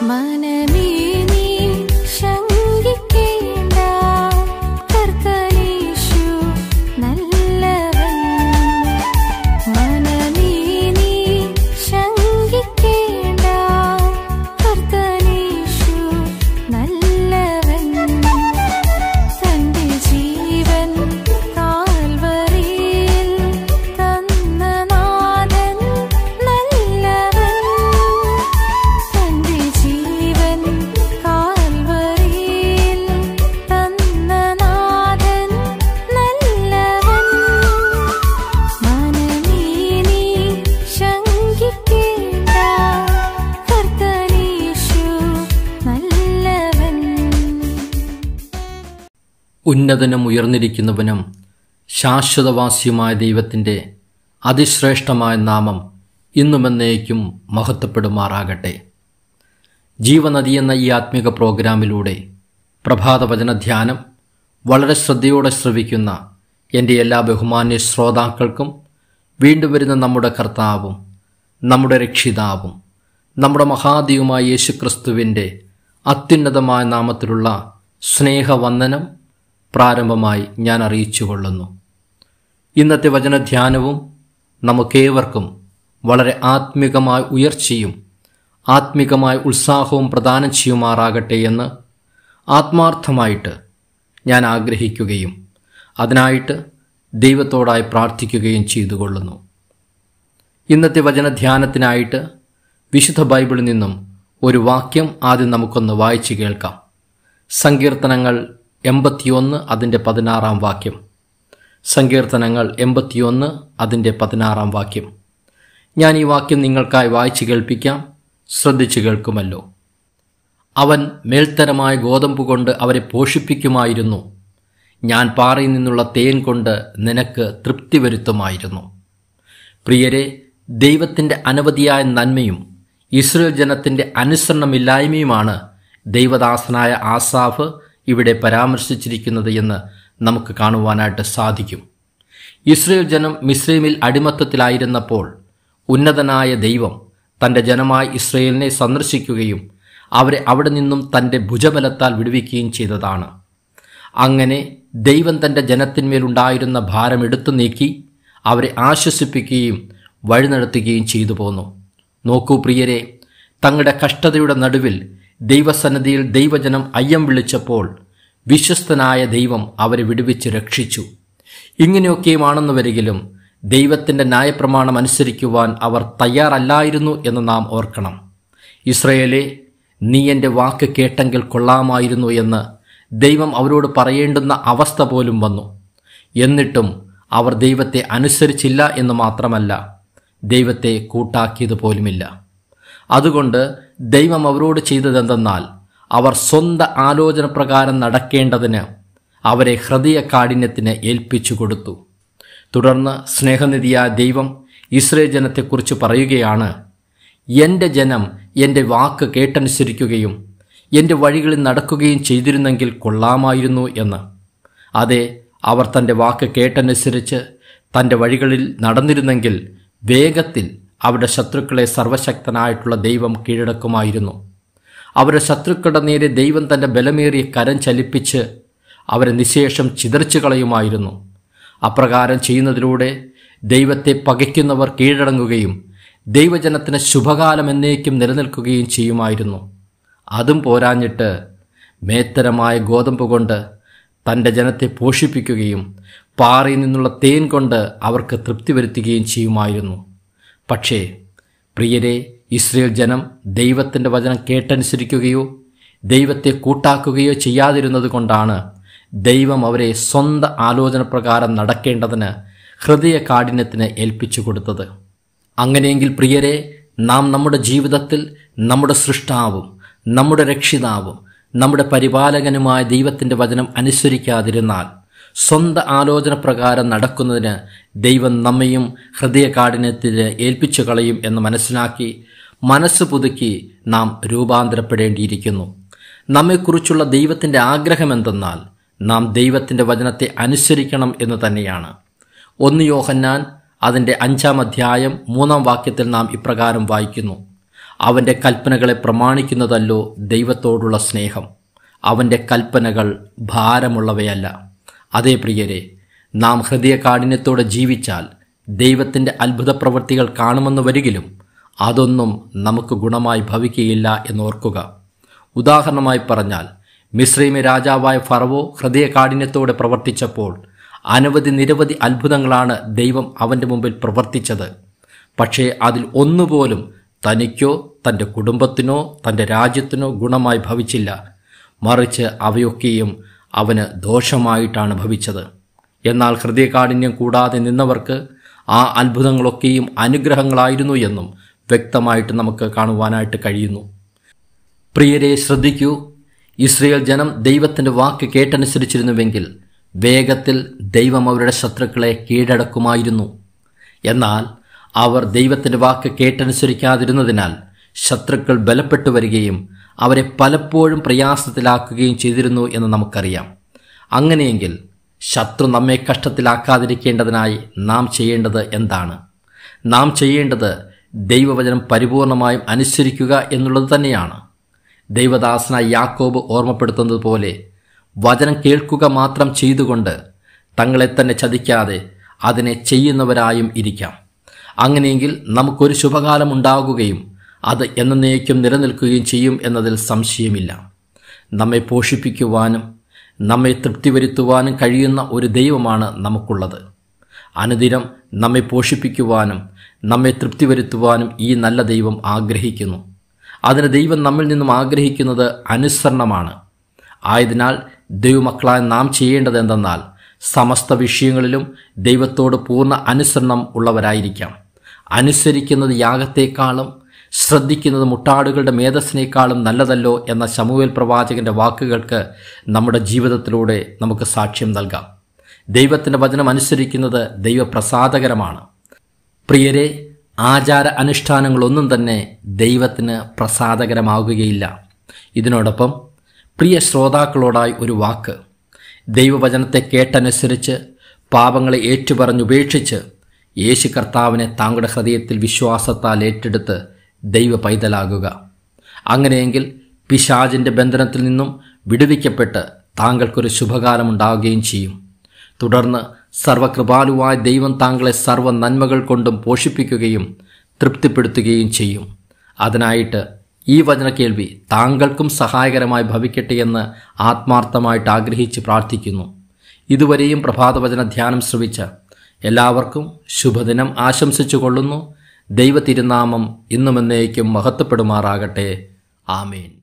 മനമേ നീ ശങ്കിക്കേണ്ട കർത്തനേശു നല്ലവൻ മനമേ നീ ശങ്കിക്കേണ്ട കർത്തനേശു നല്ലവൻ തന്റെ ജീവൻ കാൽവരിയിൽ തന്ന നാഥൻ നല്ലവൻ തന്റെ ജീവൻ കാൽവരിയിൽ തന്ന നാഥൻ നല്ലവൻ മനമേ നീ ശങ്കിക്കേണ്ട കർത്തനേശു നല്ലവൻ ഉന്നതനും ഉയർന്നിരിക്കുന്നവനും ശാശ്വതവാസിയുമായ ദൈവത്തിൻ്റെ അതിശ്രേഷ്ഠമായ നാമം ഇന്നുമെന്നേക്കും മഹത്വപ്പെടുമാറാകട്ടെ ജീവനദി എന്ന ഈ ആത്മീക പ്രോഗ്രാമിലൂടെ പ്രഭാതവചന ധ്യാനം വളരെ ശ്രദ്ധയോടെ ശ്രവിക്കുന്ന എൻ്റെ എല്ലാ ബഹുമാന്യ ശ്രോതാക്കൾക്കും വീണ്ടും വരുന്ന നമ്മുടെ കർത്താവും നമ്മുടെ രക്ഷിതാവും നമ്മുടെ മഹാദിയുമായ യേശുക്രിസ്തുവിൻ്റെ അത്യുന്നതമായ നാമത്തിലുള്ള സ്നേഹവന്ദനം പ്രാരംഭമായി ഞാൻ അറിയിച്ചുകൊള്ളുന്നു ഇന്നത്തെ വചനധ്യാനവും നമുക്കേവർക്കും വളരെ ആത്മികമായ ഉയർച്ചയും ആത്മികമായ ഉത്സാഹവും പ്രദാനം ചെയ്യുമാറാകട്ടെ എന്ന് ആത്മാർത്ഥമായിട്ട് ഞാൻ ആഗ്രഹിക്കുകയും അതിനായിട്ട് ദൈവത്തോടായി പ്രാർത്ഥിക്കുകയും ചെയ്തുകൊള്ളുന്നു ഇന്നത്തെ വചനധ്യാനത്തിനായിട്ട് വിശുദ്ധ ബൈബിളിൽ നിന്നും ഒരു വാക്യം ആദ്യം നമുക്കൊന്ന് വായിച്ചു കേൾക്കാം സങ്കീർത്തനങ്ങൾ എൺപത്തിയൊന്ന് അതിൻ്റെ പതിനാറാം വാക്യം സങ്കീർത്തനങ്ങൾ എൺപത്തിയൊന്ന് അതിൻ്റെ പതിനാറാം വാക്യം ഞാൻ ഈ വാക്യം നിങ്ങൾക്കായി വായിച്ചു കേൾപ്പിക്കാം ശ്രദ്ധിച്ചു കേൾക്കുമല്ലോ അവൻ മേൽത്തരമായ ഗോതമ്പ് കൊണ്ട് അവരെ പോഷിപ്പിക്കുമായിരുന്നു ഞാൻ പാറയിൽ നിന്നുള്ള തേൻ കൊണ്ട് നിനക്ക് തൃപ്തി വരുത്തുമായിരുന്നു പ്രിയരെ ദൈവത്തിൻ്റെ അനവധിയായ നന്മയും ഇസ്രയേൽ ജനത്തിൻ്റെ അനുസരണമില്ലായ്മയുമാണ് ദൈവദാസനായ ആസാഫ് ഇവിടെ പരാമർശിച്ചിരിക്കുന്നത് എന്ന് നമുക്ക് കാണുവാനായിട്ട് സാധിക്കും ഇസ്രയേൽ ജനം മിസ്രൈമിൽ അടിമത്തത്തിലായിരുന്നപ്പോൾ ഉന്നതനായ ദൈവം തൻ്റെ ജനമായ ഇസ്രയേലിനെ സന്ദർശിക്കുകയും അവരെ അവിടെ നിന്നും തൻ്റെ ഭുജബലത്താൽ വിടുവിക്കുകയും ചെയ്തതാണ് അങ്ങനെ ദൈവം തൻ്റെ ജനത്തിന്മേലുണ്ടായിരുന്ന ഭാരം എടുത്തു നീക്കി അവരെ ആശ്വസിപ്പിക്കുകയും വഴി നടത്തുകയും ചെയ്തു പോന്നു നോക്കൂ പ്രിയരെ തങ്ങളുടെ കഷ്ടതയുടെ നടുവിൽ ദൈവസന്നദ്ധിയിൽ ദൈവജനം അയ്യം വിളിച്ചപ്പോൾ വിശ്വസ്തനായ ദൈവം അവരെ വിടുവിച്ച് രക്ഷിച്ചു ഇങ്ങനെയൊക്കെയുമാണെന്ന് വരികിലും ദൈവത്തിൻ്റെ ന്യായപ്രമാണം അനുസരിക്കുവാൻ അവർ തയ്യാറല്ലായിരുന്നു എന്ന് നാം ഓർക്കണം ഇസ്രയേലെ നീ എൻ്റെ വാക്ക് കേട്ടെങ്കിൽ കൊള്ളാമായിരുന്നു എന്ന് ദൈവം അവരോട് പറയേണ്ടുന്ന അവസ്ഥ പോലും വന്നു എന്നിട്ടും അവർ ദൈവത്തെ അനുസരിച്ചില്ല എന്ന് മാത്രമല്ല ദൈവത്തെ കൂട്ടാക്കിയത് പോലുമില്ല അതുകൊണ്ട് ദൈവം അവരോട് ചെയ്തതെന്തെന്നാൽ അവർ സ്വന്തം ആലോചന പ്രകാരം നടക്കേണ്ടതിന് അവരെ ഹൃദയ കാഠിന്യത്തിന് ഏൽപ്പിച്ചു കൊടുത്തു തുടർന്ന് സ്നേഹനിധിയായ ദൈവം ഇസ്രയേൽ ജനത്തെക്കുറിച്ച് പറയുകയാണ് എൻ്റെ ജനം എൻ്റെ വാക്ക് കേട്ടനുസരിക്കുകയും എൻ്റെ വഴികളിൽ നടക്കുകയും ചെയ്തിരുന്നെങ്കിൽ കൊള്ളാമായിരുന്നു എന്ന് അതെ അവർ തൻ്റെ വാക്ക് കേട്ടനുസരിച്ച് തൻ്റെ വഴികളിൽ നടന്നിരുന്നെങ്കിൽ വേഗത്തിൽ അവരുടെ ശത്രുക്കളെ സർവശക്തനായിട്ടുള്ള ദൈവം കീഴടക്കുമായിരുന്നു അവരുടെ ശത്രുക്കളുടെ നേരെ ദൈവം തൻ്റെ ബലമേറിയ കരം ചലിപ്പിച്ച് അവരെ നിശേഷം ചിതറിച്ചു കളയുമായിരുന്നു അപ്രകാരം ചെയ്യുന്നതിലൂടെ ദൈവത്തെ പകയ്ക്കുന്നവർ കീഴടങ്ങുകയും ദൈവജനത്തിന് ശുഭകാലം എന്നേക്കും നിലനിൽക്കുകയും ചെയ്യുമായിരുന്നു അതും പോരാഞ്ഞിട്ട് മേത്തരമായ ഗോതമ്പ് കൊണ്ട് തൻ്റെ ജനത്തെ പോഷിപ്പിക്കുകയും പാറയിൽ നിന്നുള്ള തേൻ കൊണ്ട് അവർക്ക് തൃപ്തി വരുത്തുകയും ചെയ്യുമായിരുന്നു പക്ഷേ പ്രിയരെ ഇസ്രയേൽ ജനം ദൈവത്തിൻ്റെ വചനം കേട്ടനുസരിക്കുകയോ ദൈവത്തെ കൂട്ടാക്കുകയോ ചെയ്യാതിരുന്നത് കൊണ്ടാണ് ദൈവം അവരെ സ്വന്തം ആലോചന പ്രകാരം നടക്കേണ്ടതിന് ഹൃദയ കാഠിന്യത്തിന് ഏൽപ്പിച്ചു കൊടുത്തത് അങ്ങനെയെങ്കിൽ പ്രിയരെ നാം നമ്മുടെ ജീവിതത്തിൽ നമ്മുടെ സൃഷ്ടാവും നമ്മുടെ രക്ഷിതാവും നമ്മുടെ പരിപാലകനുമായ ദൈവത്തിൻ്റെ വചനം അനുസരിക്കാതിരുന്നാൽ സ്വന്തം ആലോചന പ്രകാരം നടക്കുന്നതിന് ദൈവം നമ്മയും ഹൃദയകാഠിന്യത്തിൽ ഏൽപ്പിച്ചു കളയും എന്ന് മനസ്സിലാക്കി മനസ്സ് പുതുക്കി നാം രൂപാന്തരപ്പെടേണ്ടിയിരിക്കുന്നു നമ്മെക്കുറിച്ചുള്ള ദൈവത്തിൻ്റെ ആഗ്രഹം എന്തെന്നാൽ നാം ദൈവത്തിൻ്റെ വചനത്തെ അനുസരിക്കണം എന്ന് തന്നെയാണ് ഒന്ന് യോഹന്നാൻ അതിൻ്റെ അഞ്ചാം അധ്യായം മൂന്നാം വാക്യത്തിൽ നാം ഇപ്രകാരം വായിക്കുന്നു അവൻ്റെ കൽപ്പനകളെ പ്രമാണിക്കുന്നതല്ലോ ദൈവത്തോടുള്ള സ്നേഹം അവൻ്റെ കൽപ്പനകൾ ഭാരമുള്ളവയല്ല അതേ പ്രിയരെ നാം ഹൃദയകാഠിന്യത്തോടെ ജീവിച്ചാൽ ദൈവത്തിൻ്റെ അത്ഭുത പ്രവൃത്തികൾ കാണുമെന്ന് വരികിലും അതൊന്നും നമുക്ക് ഗുണമായി ഭവിക്കുകയില്ല എന്നോർക്കുക ഉദാഹരണമായി പറഞ്ഞാൽ മിശ്രീമി രാജാവായ ഫറവോ ഹൃദയകാഠിന്യത്തോടെ പ്രവർത്തിച്ചപ്പോൾ അനവധി നിരവധി അത്ഭുതങ്ങളാണ് ദൈവം അവൻ്റെ മുമ്പിൽ പ്രവർത്തിച്ചത് പക്ഷേ അതിൽ ഒന്നുപോലും തനിക്കോ തൻ്റെ കുടുംബത്തിനോ തൻ്റെ രാജ്യത്തിനോ ഗുണമായി ഭവിച്ചില്ല മറിച്ച് അവയൊക്കെയും അവന് ദോഷമായിട്ടാണ് ഭവിച്ചത് എന്നാൽ ഹൃദയകാഠിന്യം കൂടാതെ നിന്നവർക്ക് ആ അത്ഭുതങ്ങളൊക്കെയും അനുഗ്രഹങ്ങളായിരുന്നു എന്നും വ്യക്തമായിട്ട് നമുക്ക് കാണുവാനായിട്ട് കഴിയുന്നു പ്രിയരെ ശ്രദ്ധിക്കൂ ഇസ്രയേൽ ജനം ദൈവത്തിൻ്റെ വാക്ക് കേട്ടനുസരിച്ചിരുന്നുവെങ്കിൽ വേഗത്തിൽ ദൈവം അവരുടെ ശത്രുക്കളെ കീഴടക്കുമായിരുന്നു എന്നാൽ അവർ ദൈവത്തിൻ്റെ വാക്ക് കേട്ടനുസരിക്കാതിരുന്നതിനാൽ ശത്രുക്കൾ ബലപ്പെട്ടു വരികയും അവരെ പലപ്പോഴും പ്രയാസത്തിലാക്കുകയും ചെയ്തിരുന്നു എന്ന് നമുക്കറിയാം അങ്ങനെയെങ്കിൽ ശത്രു നമ്മെ കഷ്ടത്തിലാക്കാതിരിക്കേണ്ടതിനായി നാം ചെയ്യേണ്ടത് എന്താണ് നാം ചെയ്യേണ്ടത് ദൈവവചനം പരിപൂർണമായും അനുസരിക്കുക എന്നുള്ളത് തന്നെയാണ് ദൈവദാസനായ യാക്കോബ് ഓർമ്മപ്പെടുത്തുന്നത് പോലെ വചനം കേൾക്കുക മാത്രം ചെയ്തുകൊണ്ട് തങ്ങളെ തന്നെ ചതിക്കാതെ അതിനെ ചെയ്യുന്നവരായും ഇരിക്കാം അങ്ങനെയെങ്കിൽ നമുക്കൊരു ശുഭകാലം ഉണ്ടാകുകയും അത് എന്നേക്കും നിലനിൽക്കുകയും ചെയ്യും എന്നതിൽ സംശയമില്ല നമ്മെ പോഷിപ്പിക്കുവാനും നമ്മെ തൃപ്തി വരുത്തുവാനും കഴിയുന്ന ഒരു ദൈവമാണ് നമുക്കുള്ളത് അനുദിനം നമ്മെ പോഷിപ്പിക്കുവാനും നമ്മെ തൃപ്തി വരുത്തുവാനും ഈ നല്ല ദൈവം ആഗ്രഹിക്കുന്നു അതിന് ദൈവം നമ്മിൽ നിന്നും ആഗ്രഹിക്കുന്നത് അനുസരണമാണ് ആയതിനാൽ ദൈവമക്കളായ നാം ചെയ്യേണ്ടത് എന്തെന്നാൽ സമസ്ത വിഷയങ്ങളിലും ദൈവത്തോട് പൂർണ്ണ അനുസരണം ഉള്ളവരായിരിക്കാം അനുസരിക്കുന്നത് യാഗത്തേക്കാളും ശ്രദ്ധിക്കുന്നത് മുട്ടാടുകളുടെ മേധസ്സിനേക്കാളും നല്ലതല്ലോ എന്ന ശമുവേൽ പ്രവാചകന്റെ വാക്കുകൾക്ക് നമ്മുടെ ജീവിതത്തിലൂടെ നമുക്ക് സാക്ഷ്യം നൽകാം ദൈവത്തിൻ്റെ വചനം അനുസരിക്കുന്നത് ദൈവപ്രസാദകരമാണ് പ്രിയരെ ആചാര അനുഷ്ഠാനങ്ങളൊന്നും തന്നെ ദൈവത്തിന് പ്രസാദകരമാകുകയില്ല ഇതിനോടൊപ്പം പ്രിയ ശ്രോതാക്കളോടായി ഒരു വാക്ക് ദൈവവചനത്തെ കേട്ടനുസരിച്ച് പാപങ്ങളെ ഏറ്റുപറഞ്ഞുപേക്ഷിച്ച് യേശു കർത്താവിനെ താങ്കളുടെ ഹൃദയത്തിൽ വിശ്വാസത്താൽ ഏറ്റെടുത്ത് ദൈവ പൈതലാകുക അങ്ങനെയെങ്കിൽ പിശാജിൻ്റെ ബന്ധനത്തിൽ നിന്നും വിടുവിക്കപ്പെട്ട് താങ്കൾക്കൊരു ശുഭകാലമുണ്ടാവുകയും ചെയ്യും തുടർന്ന് സർവകൃപാലുവായ ദൈവം താങ്കളെ സർവ്വ നന്മകൾ കൊണ്ടും പോഷിപ്പിക്കുകയും തൃപ്തിപ്പെടുത്തുകയും ചെയ്യും അതിനായിട്ട് ഈ വചന കേൾവി താങ്കൾക്കും സഹായകരമായി ഭവിക്കട്ടെ എന്ന് ആത്മാർത്ഥമായിട്ട് ആഗ്രഹിച്ച് പ്രാർത്ഥിക്കുന്നു ഇതുവരെയും പ്രഭാതവചന ധ്യാനം ശ്രവിച്ച എല്ലാവർക്കും ശുഭദിനം ആശംസിച്ചു കൊള്ളുന്നു ദൈവ തിരുനാമം ഇന്നുമെന്നേക്കും മഹത്വപ്പെടുമാറാകട്ടെ ആമേൻ